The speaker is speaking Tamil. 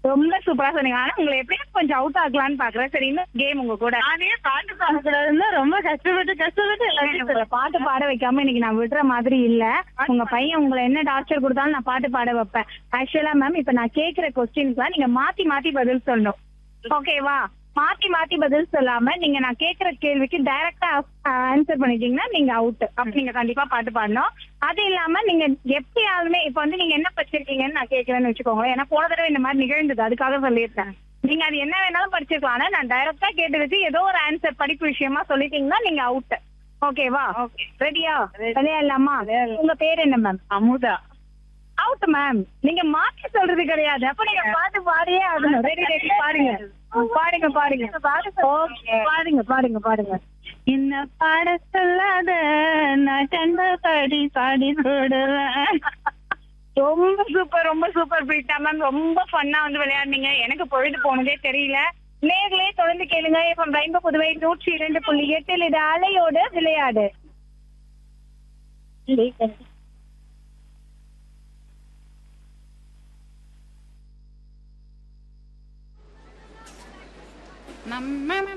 ரொம்ப சூப்பரா சொன்னீங்க ஆனா உங்களை எப்படியும் கொஞ்சம் அவுட் ஆகலாம்னு பாக்குறேன் சரி இன்னும் கேம் உங்க கூட நானே பாட்டு பாடக்கூடாதுன்னு ரொம்ப கஷ்டப்பட்டு கஷ்டப்பட்டு எல்லாத்தையும் உங்களை பாட்டு பாட வைக்காம இன்னைக்கு நான் விடுற மாதிரி இல்ல உங்க பையன் உங்களை என்ன டார்ச்சர் கொடுத்தாலும் நான் பாட்டு பாட வைப்பேன் ஆக்சுவலா மேம் இப்ப நான் கேக்குற கொஸ்டின்ஸ்லாம் நீங்க மாத்தி மாத்தி பதில் சொல்லணும் ஓகேவா மாத்தி மாத்தி பதில் சொல்லாம நீங்க நான் கேக்குற கேள்விக்கு டைரக்டா ஆன்சர் பண்ணிட்டீங்கன்னா நீங்க அவுட் அப்ப நீங்க கண்டிப்பா பாட்டு பாடணும் அது இல்லாம நீங்க எப்படியாலுமே இப்ப வந்து நீங்க என்ன படிச்சிருக்கீங்கன்னு நான் கேக்குறேன்னு வச்சுக்கோங்களேன் ஏன்னா போன தடவை இந்த மாதிரி நிகழ்ந்தது அதுக்காக சொல்லியிருக்கேன் நீங்க அது என்ன வேணாலும் படிச்சிருக்கலாம் ஆனா நான் டைரக்டா கேட்டு வச்சு ஏதோ ஒரு ஆன்சர் படிப்பு விஷயமா சொல்லிட்டீங்கன்னா நீங்க அவுட் ஓகேவா ஓகே ரெடியா விளையாடலாமா உங்க பேர் என்ன மேம் அமுதா அவுட் மேம் நீங்க மாத்தி சொல்றது கிடையாது அப்ப நீங்க பாட்டு பாடியே ஆகணும் ரெடி ரெடி பாடுங்க பாடுங்க பாடுங்க Okay. பாடுங்க பாடுங்க பாடுங்க என்ன பாட சொல்லாத நான் கண்டபடி பாடி போடுவேன் ரொம்ப சூப்பர் ரொம்ப சூப்பர் பிரீட்டா மேம் ரொம்ப ஃபன்னா வந்து விளையாடுனீங்க எனக்கு பொழுது போனதே தெரியல நேர்களே தொடர்ந்து கேளுங்க எஃப்எம் ரெயின்போ புதுவை நூற்றி இரண்டு புள்ளி எட்டில் இது அலையோட விளையாடு நம்ம